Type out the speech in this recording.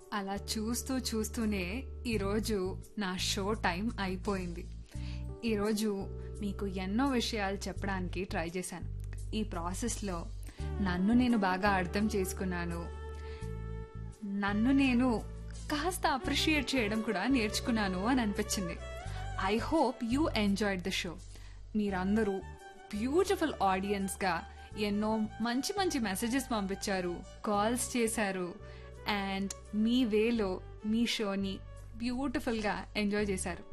అలా చూస్తూ చూస్తూనే ఈరోజు నా షో టైం అయిపోయింది ఈరోజు మీకు ఎన్నో విషయాలు చెప్పడానికి ట్రై చేశాను ఈ ప్రాసెస్లో నన్ను నేను బాగా అర్థం చేసుకున్నాను నన్ను నేను కాస్త అప్రిషియేట్ చేయడం కూడా నేర్చుకున్నాను అని అనిపించింది I hope you enjoyed the show మీరందరూ బ్యూటిఫుల్ ఆడియన్స్గా ఎన్నో మంచి మంచి మెసేజెస్ పంపించారు కాల్స్ చేశారు అండ్ మీ వేలో మీ షోని బ్యూటిఫుల్గా ఎంజాయ్ చేశారు